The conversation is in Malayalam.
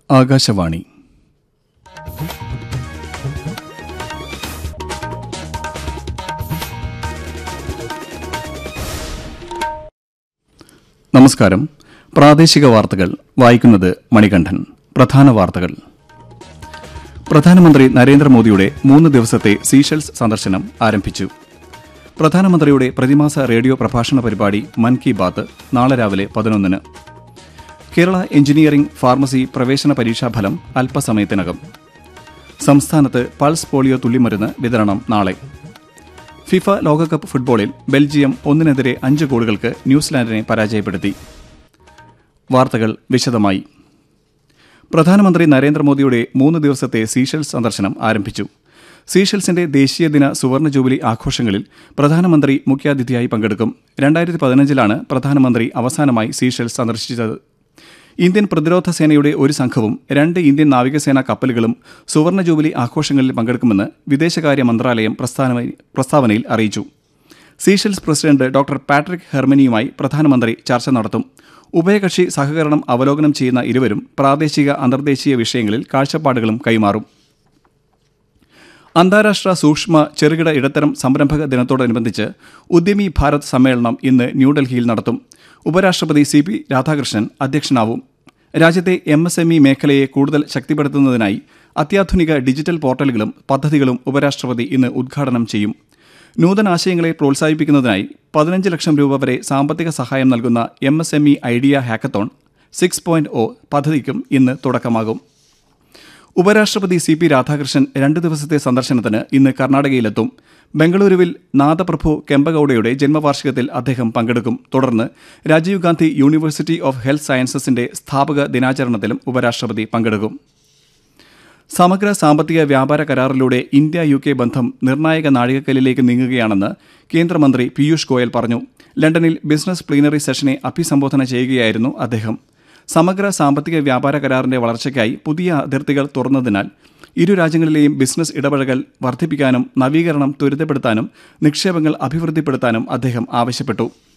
ആകാശവാണി നമസ്കാരം പ്രാദേശിക വാർത്തകൾ വായിക്കുന്നത് മണികണ്ഠൻ പ്രധാന വാർത്തകൾ പ്രധാനമന്ത്രി നരേന്ദ്രമോദിയുടെ മൂന്ന് ദിവസത്തെ സീഷെൽസ് സന്ദർശനം ആരംഭിച്ചു പ്രധാനമന്ത്രിയുടെ പ്രതിമാസ റേഡിയോ പ്രഭാഷണ പരിപാടി മൻ കി ബാത്ത് നാളെ രാവിലെ പതിനൊന്നിന് കേരള എഞ്ചിനീയറിംഗ് ഫാർമസി പ്രവേശന പരീക്ഷാഫലം അല്പസമയത്തിനകം സംസ്ഥാനത്ത് പൾസ് പോളിയോ തുള്ളിമരുന്ന് വിതരണം നാളെ ഫിഫ ലോകകപ്പ് ഫുട്ബോളിൽ ബെൽജിയം ഒന്നിനെതിരെ അഞ്ച് ഗോളുകൾക്ക് ന്യൂസിലാൻഡിനെ പരാജയപ്പെടുത്തി വാർത്തകൾ വിശദമായി പ്രധാനമന്ത്രി നരേന്ദ്രമോദിയുടെ മൂന്ന് ദിവസത്തെ സീഷെൽസ് സന്ദർശനം ആരംഭിച്ചു സീഷെൽസിന്റെ ദേശീയ ദിന സുവർണ ജൂബിലി ആഘോഷങ്ങളിൽ പ്രധാനമന്ത്രി മുഖ്യാതിഥിയായി പങ്കെടുക്കും രണ്ടായിരത്തി പതിനഞ്ചിലാണ് പ്രധാനമന്ത്രി അവസാനമായി സീഷെൽസ് സന്ദർശിച്ചത് ഇന്ത്യൻ പ്രതിരോധ സേനയുടെ ഒരു സംഘവും രണ്ട് ഇന്ത്യൻ നാവികസേനാ കപ്പലുകളും സുവർണ ജൂബിലി ആഘോഷങ്ങളിൽ പങ്കെടുക്കുമെന്ന് വിദേശകാര്യ മന്ത്രാലയം പ്രസ്ഥാന- പ്രസ്താവനയിൽ അറിയിച്ചു സീഷെൽസ് പ്രസിഡന്റ് ഡോക്ടർ പാട്രിക് ഹെർമനിയുമായി പ്രധാനമന്ത്രി ചർച്ച നടത്തും ഉഭയകക്ഷി സഹകരണം അവലോകനം ചെയ്യുന്ന ഇരുവരും പ്രാദേശിക അന്തർദേശീയ വിഷയങ്ങളിൽ കാഴ്ചപ്പാടുകളും കൈമാറും അന്താരാഷ്ട്ര സൂക്ഷ്മ ചെറുകിട ഇടത്തരം സംരംഭക ദിനത്തോടനുബന്ധിച്ച് ഉദ്യമി ഭാരത് സമ്മേളനം ഇന്ന് ന്യൂഡൽഹിയിൽ നടത്തും ഉപരാഷ്ട്രപതി സി പി രാധാകൃഷ്ണൻ അധ്യക്ഷനാവും രാജ്യത്തെ എം എസ് എം ഇ മേഖലയെ കൂടുതൽ ശക്തിപ്പെടുത്തുന്നതിനായി അത്യാധുനിക ഡിജിറ്റൽ പോർട്ടലുകളും പദ്ധതികളും ഉപരാഷ്ട്രപതി ഇന്ന് ഉദ്ഘാടനം ചെയ്യും നൂതനാശയങ്ങളെ പ്രോത്സാഹിപ്പിക്കുന്നതിനായി പതിനഞ്ച് ലക്ഷം രൂപ വരെ സാമ്പത്തിക സഹായം നൽകുന്ന M S M E idea hackathon six point O പദ്ധതിക്കും ഇന്ന് തുടക്കമാകും ഉപരാഷ്ട്രപതി സി പി രാധാകൃഷ്ണൻ രണ്ട് ദിവസത്തെ സന്ദർശനത്തിന് ഇന്ന് കർണാടകയിലെത്തും ബംഗളൂരുവിൽ നാദപ്രഭു കെമ്പഗൌഡയുടെ ജന്മവാർഷികത്തിൽ അദ്ദേഹം പങ്കെടുക്കും തുടർന്ന് Rajiv Gandhi university of health സയൻസസിന്റെ സ്ഥാപക ദിനാചരണത്തിലും ഉപരാഷ്ട്രപതി പങ്കെടുക്കും സമഗ്ര സാമ്പത്തിക വ്യാപാര കരാറിലൂടെ ഇന്ത്യ യു കെ ബന്ധം നിർണായക നാഴികക്കല്ലിലേക്ക് നീങ്ങുകയാണെന്ന് കേന്ദ്രമന്ത്രി പീയൂഷ് ഗോയൽ പറഞ്ഞു ലണ്ടനിൽ ബിസിനസ് പ്ലീനറി സെഷനെ അഭിസംബോധന ചെയ്യുകയായിരുന്നു അദ്ദേഹം സമഗ്ര സാമ്പത്തിക വ്യാപാര കരാറിന്റെ വളർച്ചയ്ക്കായി പുതിയ അതിർത്തികൾ തുറന്നതിനാൽ ഇരു രാജ്യങ്ങളിലെയും ബിസിനസ് ഇടപഴകൽ വർദ്ധിപ്പിക്കാനും നവീകരണം ത്വരിതപ്പെടുത്താനും നിക്ഷേപങ്ങൾ അഭിവൃദ്ധിപ്പെടുത്താനും അദ്ദേഹം ആവശ്യപ്പെട്ടു